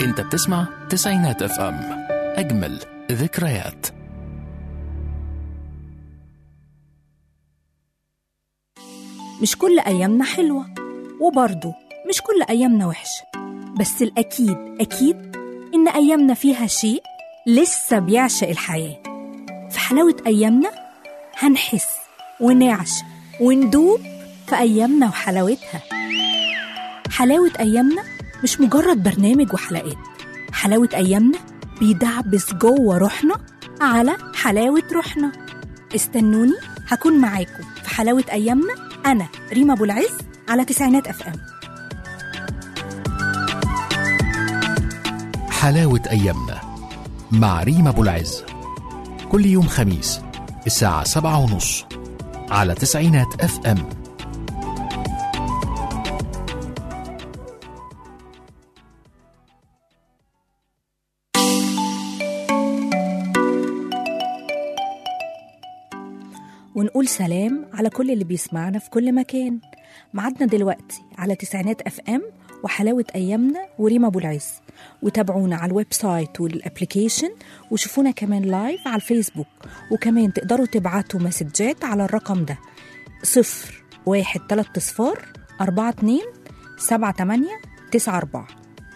انت بتسمع تسعينات اف ام اجمل ذكريات مش كل أيامنا حلوة وبرضه مش كل أيامنا وحشة بس الأكيد أكيد إن أيامنا فيها شيء لسه بيعشق الحياة في حلاوة أيامنا هنحس ونعشق وندوب في أيامنا وحلاوتها حلاوة أيامنا مش مجرد برنامج وحلقات حلاوة أيامنا بيدعبس جوه روحنا على حلاوة روحنا استنوني هكون معاكم في حلاوة أيامنا أنا ريما أبو العز على تسعينات أف أم حلاوة أيامنا مع ريما أبو العز كل يوم خميس الساعة سبعة ونص على تسعينات اف ام ونقول سلام على كل اللي بيسمعنا في كل مكان معادنا دلوقتي على تسعينات اف ام وحلاوة أيامنا وريما أبو العز وتابعونا على الويب سايت والابليكيشن وشوفونا كمان لايف على الفيسبوك وكمان تقدروا تبعتوا مسجات على الرقم ده صفر واحد تلات صفار أربعة اتنين سبعة تمانية تسعة أربعة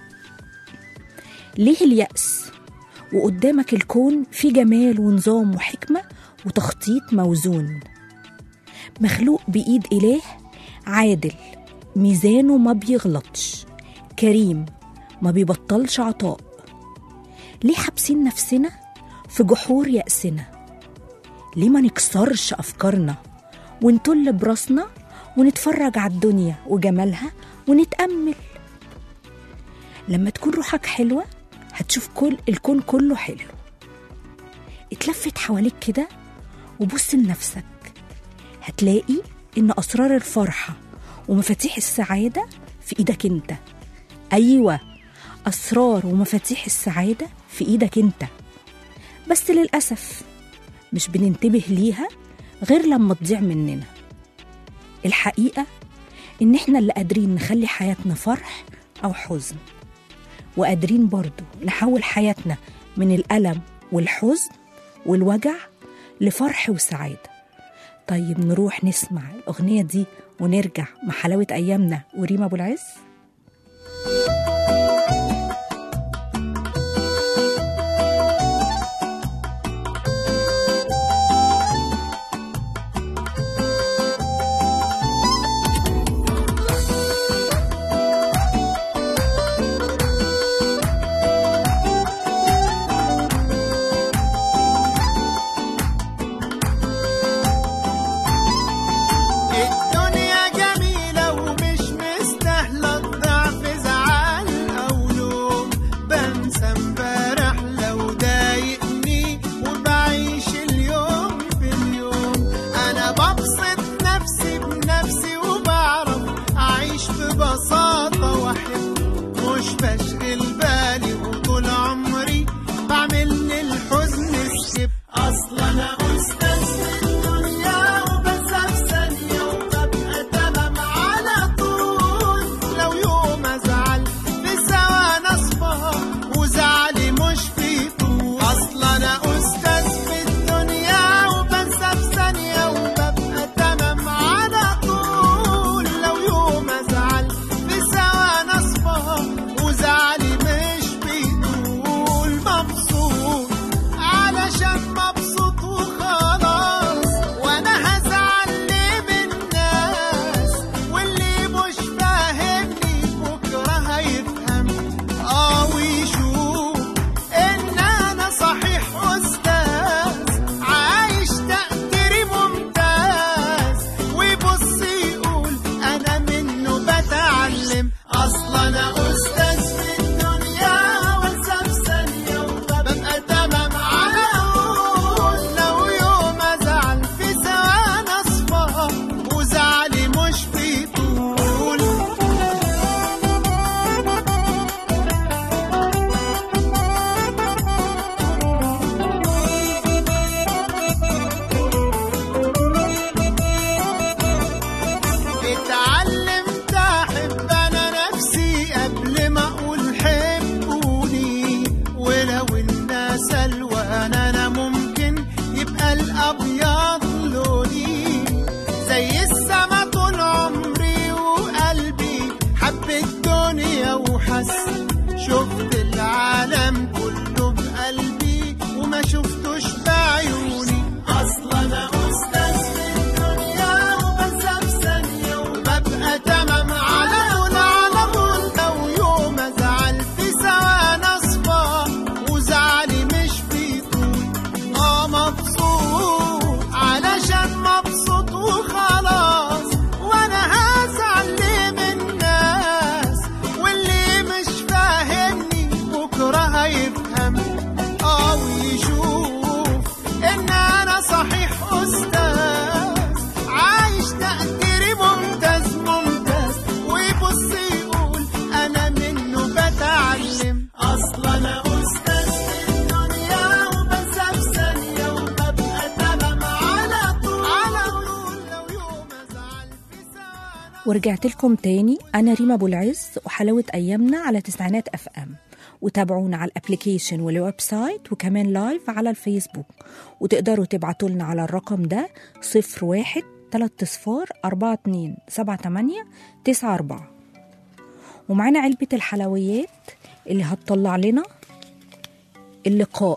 ليه اليأس وقدامك الكون فيه جمال ونظام وحكمة وتخطيط موزون مخلوق بإيد إله عادل ميزانه ما بيغلطش كريم ما بيبطلش عطاء ليه حابسين نفسنا في جحور يأسنا ليه ما نكسرش أفكارنا ونطل براسنا ونتفرج على الدنيا وجمالها ونتأمل لما تكون روحك حلوة هتشوف كل الكون كله حلو اتلفت حواليك كده وبص لنفسك هتلاقي إن أسرار الفرحة ومفاتيح السعادة في إيدك أنت أيوة أسرار ومفاتيح السعادة في إيدك أنت بس للأسف مش بننتبه ليها غير لما تضيع مننا الحقيقة إن إحنا اللي قادرين نخلي حياتنا فرح أو حزن وقادرين برضو نحول حياتنا من الألم والحزن والوجع لفرح وسعادة طيب نروح نسمع الأغنية دي ونرجع مع حلاوة أيامنا وريما أبو العز الدنيا جميلة ومش مستاهلة الضعف زعل أو لوم بنسى امبارح لو ضايقني وبعيش اليوم في اليوم أنا ببسط نفسي بنفسي وبعرف أعيش ببساطة وأحب مش بشغل بالي وطول عمري بعمل للحزن سكيب أصلا أنا أستاذ في الدنيا وبنسى في ثانية وببقى تمام على طول لو يوم أزعل في ثواني أصفى وزعلي مش في طول أصلا أنا أستاذ في الدنيا وبنسى في ثانية وببقى تمام على طول لو يوم أزعل في ثواني أصفى وزعلي مش بيطول مبسوط علشان مبسوط وخلاص وانا هزعل ليه بالناس واللي مش فاهمني بكره هيفهم اه ويشوف ان انا صحيح استاذ عايش تقديري ممتاز ويبص يقول انا منه بتعلم اصلا انا استاذ في الدنيا وانسى في ثانيه وببقى تمام على طول لو يوم ازعل في ثواني اصفى وزعلي مش في طول اتعلمت احب انا نفسي قبل ورجعت لكم تاني أنا ريما أبو العز وحلاوة أيامنا على تسعينات أف أم وتابعونا على الابليكيشن والويب سايت وكمان لايف على الفيسبوك وتقدروا تبعتوا لنا على الرقم ده صفر واحد تلات صفار أربعة اتنين سبعة تمانية تسعة أربعة ومعانا علبة الحلويات اللي هتطلع لنا اللقاء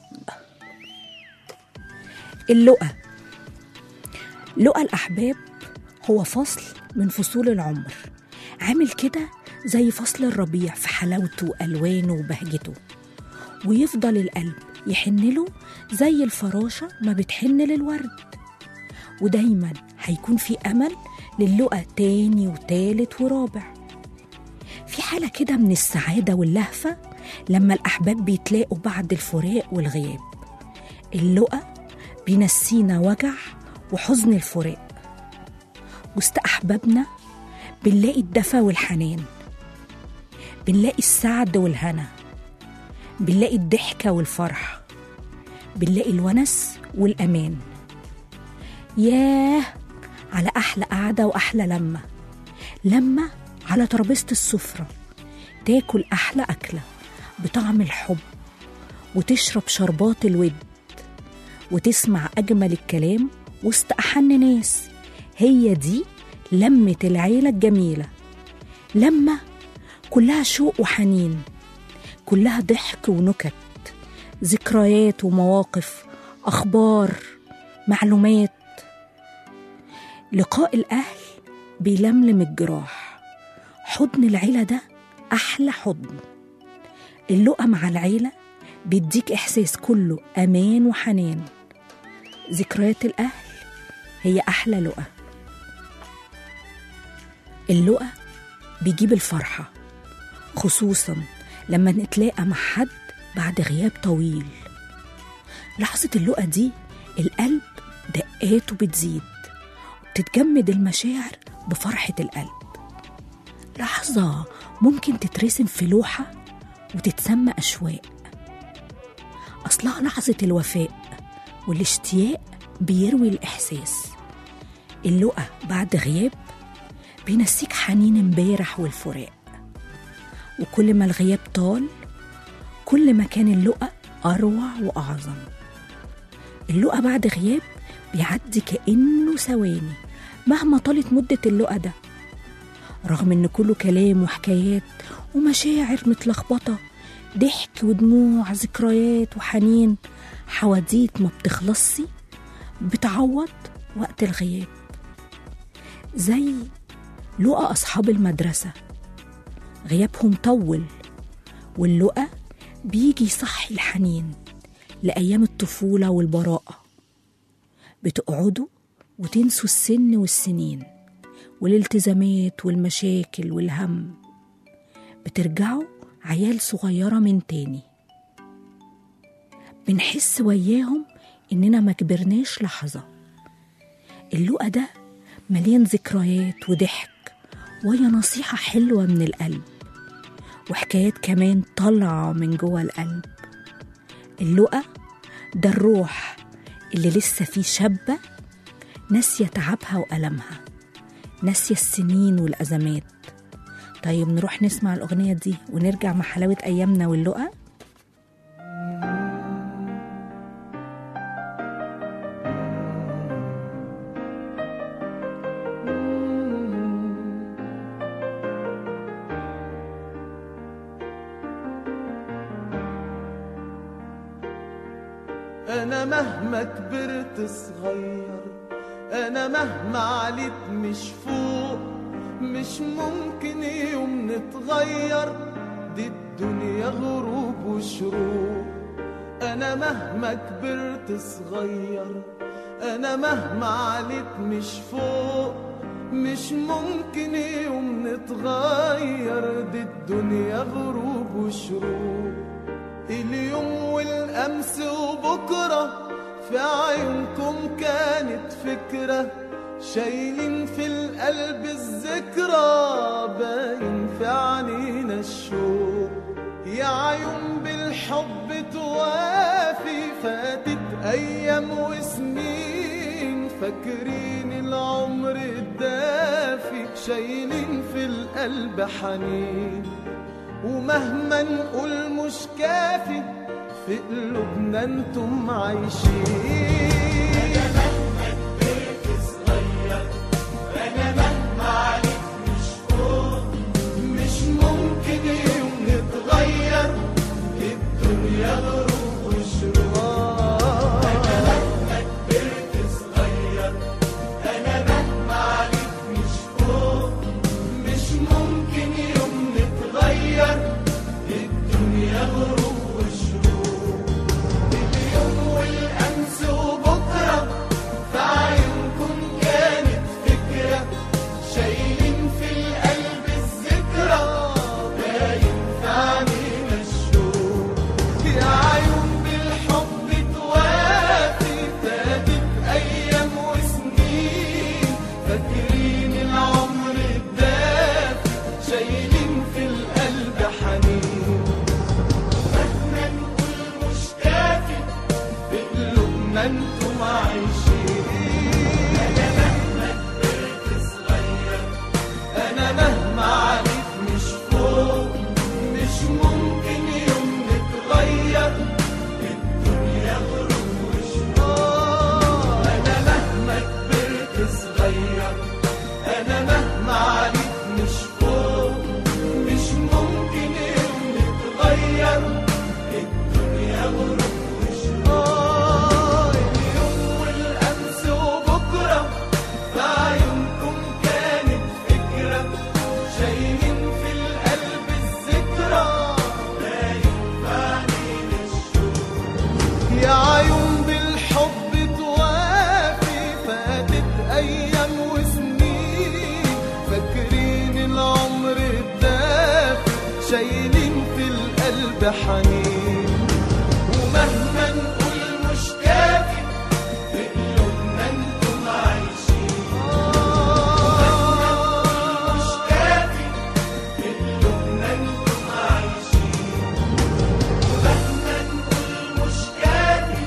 اللقا لقا الأحباب هو فصل من فصول العمر عامل كده زي فصل الربيع في حلاوته وألوانه وبهجته ويفضل القلب يحن له زي الفراشة ما بتحن للورد ودايما هيكون في أمل للقا تاني وتالت ورابع في حالة كده من السعادة واللهفة لما الأحباب بيتلاقوا بعد الفراق والغياب اللقا بينسينا وجع وحزن الفراق وسط أحبابنا بنلاقي الدفى والحنان بنلاقي السعد والهنا بنلاقي الضحكة والفرح بنلاقي الونس والأمان ياه على أحلى قعدة وأحلى لمة لمة على ترابيزة السفرة تاكل أحلى أكلة بطعم الحب وتشرب شربات الود وتسمع أجمل الكلام وسط أحن ناس هي دي لمة العيلة الجميلة لمة كلها شوق وحنين كلها ضحك ونكت ذكريات ومواقف أخبار معلومات لقاء الأهل بيلملم الجراح حضن العيلة ده أحلى حضن اللقا مع العيلة بيديك إحساس كله أمان وحنان ذكريات الأهل هي أحلى لقا اللقا بيجيب الفرحة خصوصا لما نتلاقى مع حد بعد غياب طويل لحظة اللقا دي القلب دقاته بتزيد وبتتجمد المشاعر بفرحة القلب لحظة ممكن تترسم في لوحة وتتسمى أشواق أصلها لحظة الوفاء والاشتياق بيروي الإحساس اللقا بعد غياب بينسيك حنين امبارح والفراق وكل ما الغياب طال كل ما كان اللقا أروع وأعظم اللقا بعد غياب بيعدي كأنه ثواني مهما طالت مدة اللقا ده رغم إن كله كلام وحكايات ومشاعر متلخبطة ضحك ودموع ذكريات وحنين حواديت ما بتخلصش بتعوض وقت الغياب زي لقى أصحاب المدرسة غيابهم طول واللقى بيجي يصحي الحنين لأيام الطفولة والبراءة بتقعدوا وتنسوا السن والسنين والالتزامات والمشاكل والهم بترجعوا عيال صغيرة من تاني بنحس وياهم إننا ما كبرناش لحظة اللقا ده مليان ذكريات وضحك وهي نصيحة حلوة من القلب وحكايات كمان طالعة من جوه القلب اللقا ده الروح اللي لسه فيه شابة ناسية تعبها وألمها ناسية السنين والأزمات طيب نروح نسمع الأغنية دي ونرجع مع حلاوة أيامنا واللقا انا مهما كبرت صغير انا مهما عليت مش فوق مش ممكن يوم نتغير دي الدنيا غروب وشروق انا مهما كبرت صغير انا مهما عليت مش فوق مش ممكن يوم نتغير دي الدنيا غروب وشروق اليوم والأمس وبكرة في عيونكم كانت فكرة شايلين في القلب الذكرى باين في عنينا الشوق يا عيون بالحب توافي فاتت أيام وسنين فاكرين العمر الدافي شايلين في القلب حنين ومهما نقول مش كافي في قلوبنا انتم عايشين مش ممكن يوم نتغير الدنيا غروب وشروق مهما كبرت صغير انا مهما عليك مش فوق مش ممكن يوم نتغير الدنيا غروب وشروق اليوم والامس وبكره في عيونكم كانت فكره شايلين في القلب الذكرى باين في عينينا الشوق يا عيون بالحب توافي فاتت ايام وسنين فاكرين العمر الدافي شايلين في القلب حنين مهما نقول مش كافي في قلوبنا انتم عايشين انا مهما كبرت صغير انا مهما عليك مش فوق مش ممكن يوم نتغير الدنيا غروب وشروق انا مهما كبرت صغير انا مهما عليك مش فوق مش ممكن يوم نتغير الدنيا غروب وشروق اليوم والامس وبكره في عيونكم كانت فكره شايلين في القلب الذكرى باين في عينينا الشوق يا عيون بالحب توافي فاتت ايام وسنين فاكرين العمر الدافي شايلين في القلب حنين ومهما نقول مش كافي في قلوبنا انتم عايشين ومهما نقول مش كافي في قلوبنا انتم عايشين ومهما نقول مش كافي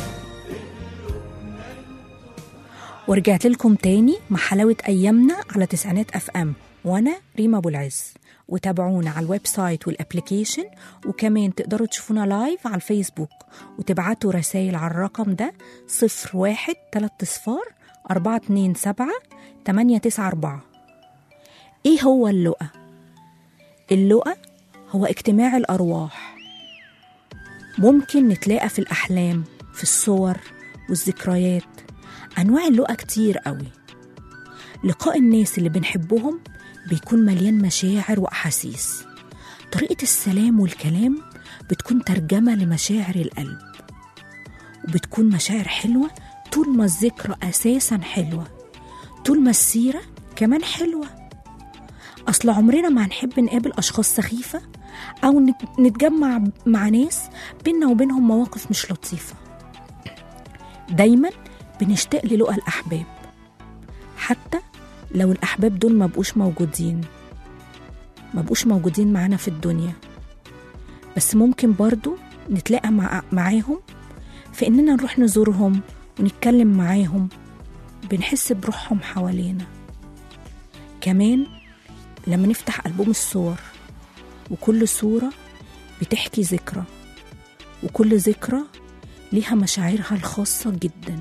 ورجعت لكم تاني مع حلاوة أيامنا على تسعينات أف أم وأنا ريما أبو العز وتابعونا على الويب سايت والابليكيشن وكمان تقدروا تشوفونا لايف على الفيسبوك وتبعتوا رسائل على الرقم ده صفر واحد تلات صفار أربعة اتنين سبعة تمانية تسعة أربعة إيه هو اللقا؟ اللقا هو اجتماع الأرواح ممكن نتلاقى في الأحلام في الصور والذكريات أنواع اللقا كتير قوي لقاء الناس اللي بنحبهم بيكون مليان مشاعر وأحاسيس طريقة السلام والكلام بتكون ترجمة لمشاعر القلب وبتكون مشاعر حلوة طول ما الذكرى أساسا حلوة طول ما السيرة كمان حلوة أصل عمرنا ما هنحب نقابل أشخاص سخيفة أو نت- نتجمع مع ناس بينا وبينهم مواقف مش لطيفة دايما بنشتاق للقى الأحباب حتى لو الأحباب دول ما بقوش موجودين ما بقوش موجودين معانا في الدنيا بس ممكن برضو نتلاقى مع معاهم في إننا نروح نزورهم ونتكلم معاهم بنحس بروحهم حوالينا كمان لما نفتح ألبوم الصور وكل صورة بتحكي ذكرى وكل ذكرى ليها مشاعرها الخاصة جدا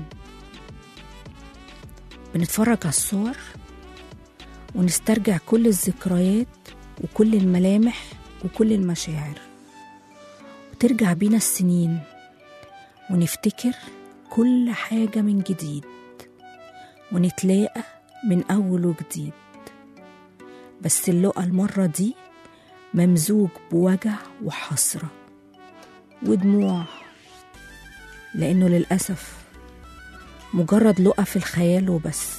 بنتفرج على الصور ونسترجع كل الذكريات وكل الملامح وكل المشاعر وترجع بينا السنين ونفتكر كل حاجة من جديد ونتلاقى من أول وجديد بس اللقا المرة دي ممزوج بوجع وحسرة ودموع لأنه للأسف مجرد لقا في الخيال وبس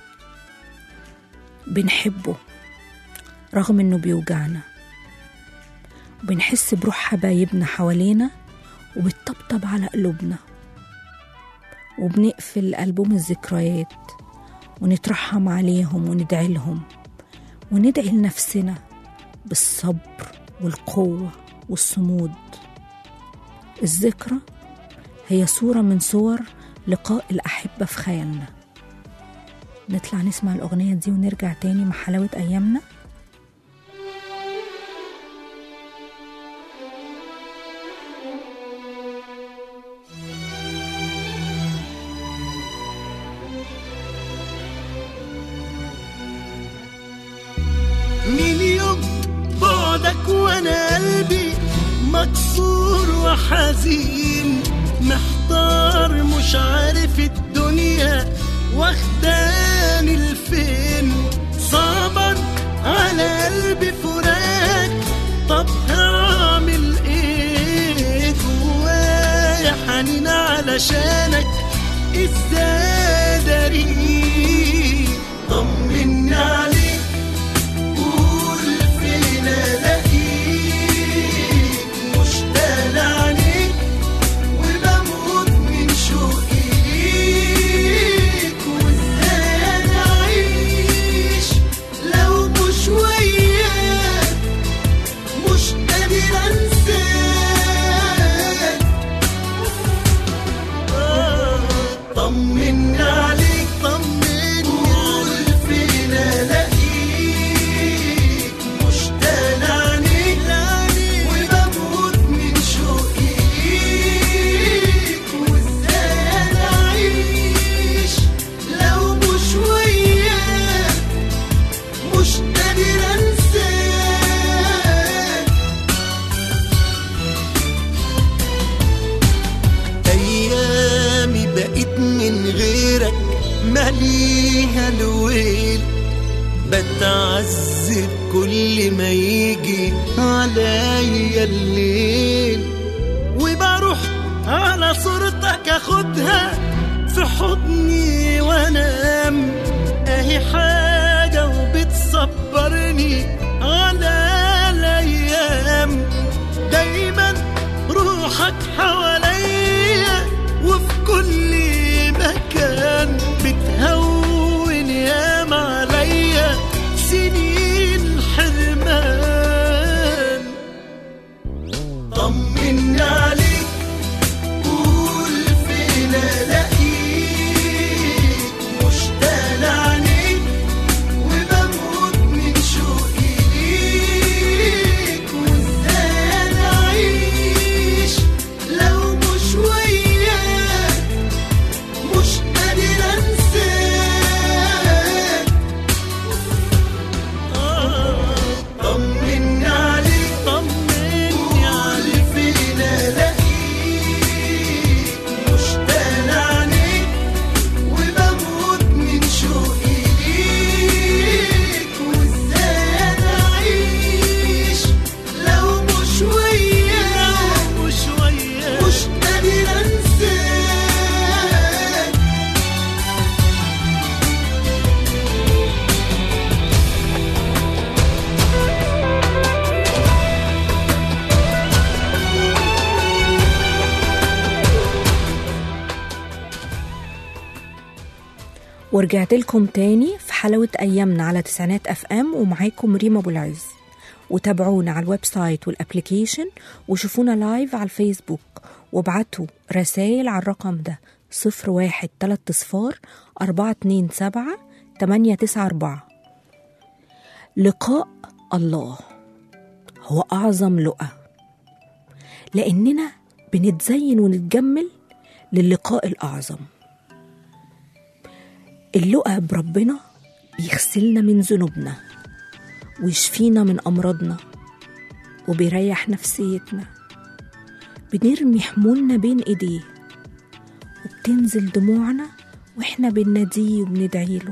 بنحبه رغم إنه بيوجعنا وبنحس بروح حبايبنا حوالينا وبتطبطب على قلوبنا وبنقفل ألبوم الذكريات ونترحم عليهم وندعي لهم وندعي لنفسنا بالصبر والقوة والصمود الذكرى هي صورة من صور لقاء الأحبة في خيالنا نطلع نسمع الأغنية دي ونرجع تاني مع حلاوة أيامنا من يوم بعدك وانا قلبي مكسور وحزين محتار مش عارف الدنيا واخداني لفين صعبا على قلبي فراق طب هعمل ايه جوايا حنين علشانك ازاي داري طمني عليك قول فين الاقيك مشتاق عليك وبموت من شوقي ليك وازاي انا اعيش لو مش وياك مش قادر انساك طمني عليك طمني قول فين الاقيك مشتاق عليك وبموت من شوقي ليك وازاي انا اعيش لو مش وياك مش قادر انساك ايامي بقيت من غيرك ماليها الويل بتعذب كل ما يجي عليا الليل وبروح على صورتك اخدها في حضني وانام اهي حاجة وبتصبرني على الايام دايما روحك حواليا وفي كل مكان بتهون ياما عليا سنين حرمان طمني عليك قول فين الاقيك مشتاق عليك وبموت من شوقي ليك وازاي انا اعيش لو مش وياك مش قادر انساك طمني عليك طمني عليك فين الاقيك مشتاق عليك وبموت من شوقي ليك وازاي انا اعيش لو مش وياك مش وياك مش قادر انساك ورجعت لكم تاني في حلوة أيامنا على تسعينات أف أم ومعاكم ريما أبو العز وتابعونا على الويب سايت والابليكيشن وشوفونا لايف على الفيسبوك وابعتوا رسائل على الرقم ده صفر واحد تلات صفار أربعة اتنين سبعة تمانية تسعة أربعة لقاء الله هو أعظم لقى لأننا بنتزين ونتجمل للقاء الأعظم اللقى بربنا بيغسلنا من ذنوبنا ويشفينا من أمراضنا وبيريح نفسيتنا بنرمي حمولنا بين إيديه وبتنزل دموعنا وإحنا بنناديه وبندعيله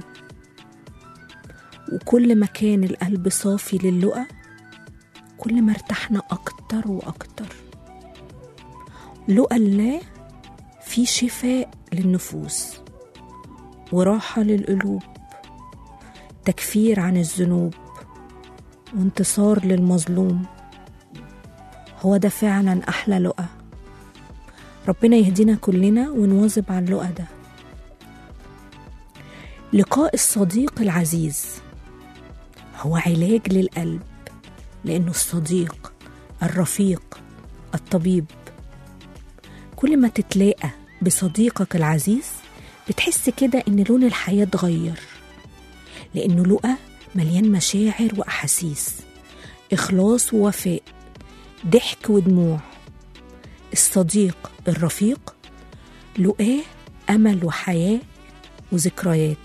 وكل ما كان القلب صافي للقى كل ما ارتحنا أكتر وأكتر لقى الله في شفاء للنفوس وراحة للقلوب تكفير عن الذنوب وانتصار للمظلوم هو ده فعلا أحلى لقى ربنا يهدينا كلنا ونواظب على اللقى ده لقاء الصديق العزيز هو علاج للقلب لأنه الصديق الرفيق الطبيب كل ما تتلاقى بصديقك العزيز بتحس كده إن لون الحياة اتغير لأنه لقى مليان مشاعر وأحاسيس إخلاص ووفاء ضحك ودموع الصديق الرفيق لقاه أمل وحياة وذكريات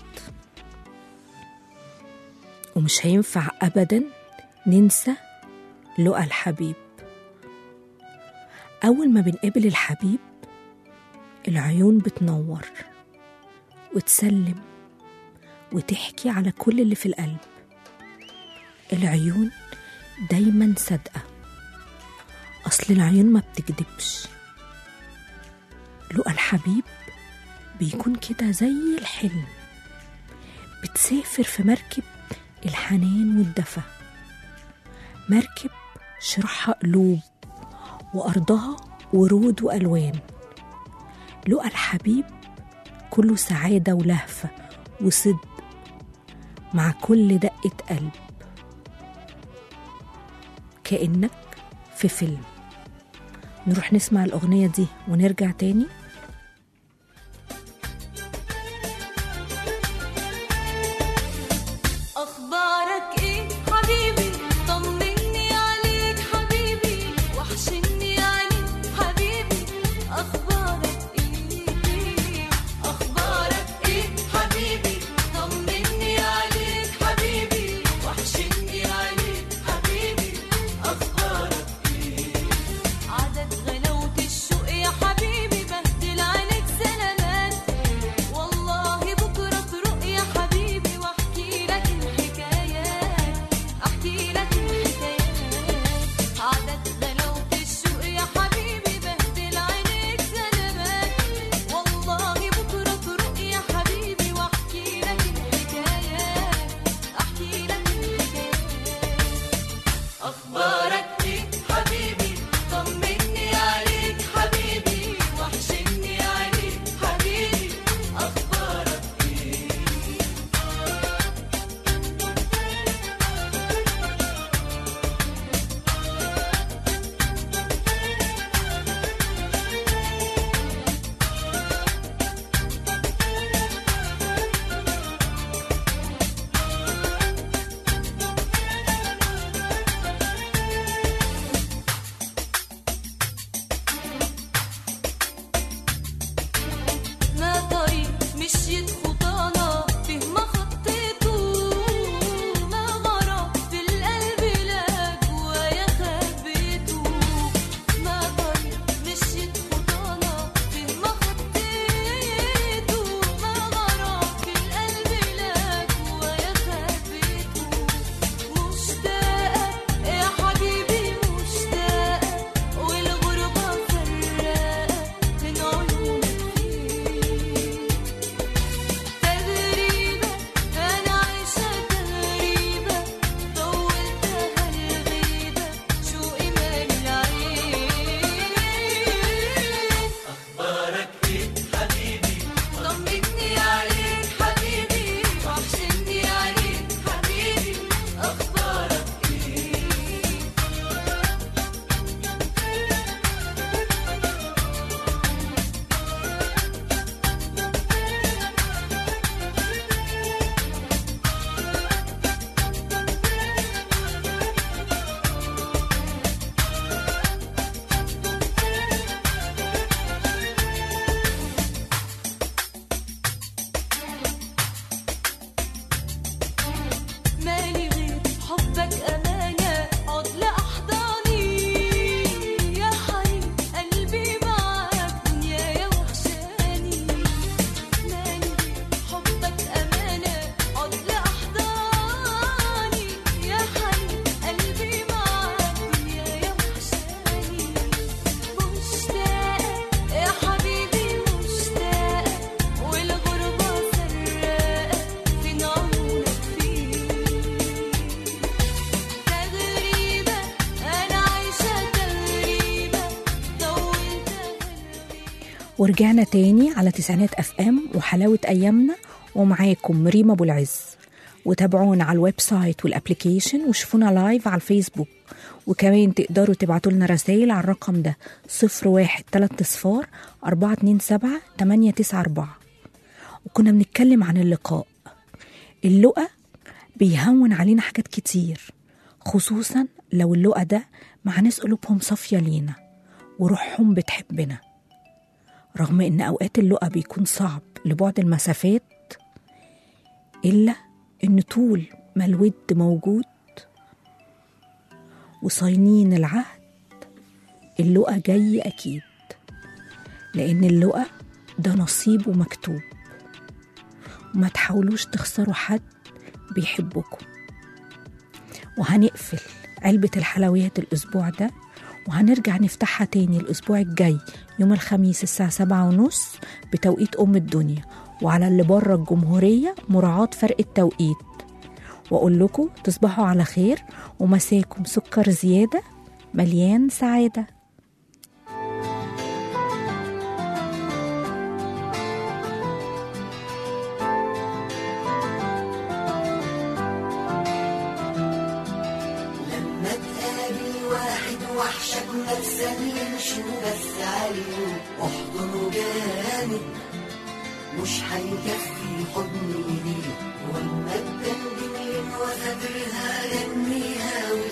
ومش هينفع أبدا ننسى لقى الحبيب أول ما بنقابل الحبيب العيون بتنور وتسلم وتحكي على كل اللي في القلب العيون دايما صادقة أصل العيون ما بتكدبش لقى الحبيب بيكون كده زي الحلم بتسافر في مركب الحنان والدفى مركب شرحها قلوب وأرضها ورود وألوان لقى الحبيب كله سعادة ولهفة وصدق مع كل دقة قلب كأنك في فيلم نروح نسمع الأغنية دي ونرجع تاني أخبارك إيه حبيبي طمني عليك حبيبي وحشني عليك حبيبي أخبارك إيه أخبارك إيه حبيبي طمني عليك حبيبي وحشني عليك حبيبي أخبارك إيه عدد غلاوة الشوق يا حبيبي بهدل عليك سلامات والله بكرة تروق يا حبيبي واحكي لك الحكايات احكي لك الحكايات عدد غلاوة الشوق يا حبيبي بهدل عليك سلامات والله بكرة تروق يا حبيبي واحكي لك الحكايات احكي لك الحكايات أخبارك إيه حبيبي طمني عليك حبيبي وحشني عليك حبيبي أخبارك إيه ما طريق مشيت خطانا فيه ما خطيته ما غرام في القلب لاك ويا خبيته ما طريق مشيت خطانا فيه ما خطيته ما غرام في القلب لاك ويا خبيته مشتاقة يا حبيبي مشتاقة والغربة فراقة من عيونك تغريبة أنا عايشة تغريبة طولتها الغيبة شوقي مال العين أخبارك إيه حبيبي طمني عليك حبيبي وحشني عليك حبيبي أخبارك إيه مالي غير حبك أمانة عد لأحضاني يا حبيب قلبي معاك دنيا وحشاني مالي غير حبك أمانة عد لأحضاني يا حبيب قلبي معاك دنيا وحشاني مشتاقة يا حبيبي مشتاقة والغربة سراقة فين عيونك فيه تغريبة أنا عايشة تغريبة طولتها الغيبة ورجعنا تاني على تسعينات اف ام وحلاوة ايامنا ومعاكم ريما ابو العز وتابعونا على الويب سايت والابليكيشن وشوفونا لايف على الفيسبوك وكمان تقدروا تبعتوا لنا رسائل على الرقم ده صفر واحد تلات صفار أربعة اتنين سبعة تمانية تسعة أربعة وكنا بنتكلم عن اللقاء اللقاء بيهون علينا حاجات كتير خصوصا لو اللقا ده مع ناس قلوبهم صافية لينا وروحهم بتحبنا رغم ان اوقات اللقا بيكون صعب لبعد المسافات الا ان طول ما الود موجود وصاينين العهد اللقا جاي اكيد لان اللقا ده نصيب ومكتوب وما تحاولوش تخسروا حد بيحبكم وهنقفل علبة الحلويات الأسبوع ده وهنرجع نفتحها تاني الأسبوع الجاي يوم الخميس الساعة سبعة ونص بتوقيت أم الدنيا وعلى اللي بره الجمهورية مراعاة فرق التوقيت وأقول لكم تصبحوا على خير ومساكم سكر زيادة مليان سعادة لما تقابل واحد وحشك ما تسلمش وبس عليه احضنه جامد مش هيكفي حضن ايديه ولما تدندن وفاكرها جنيها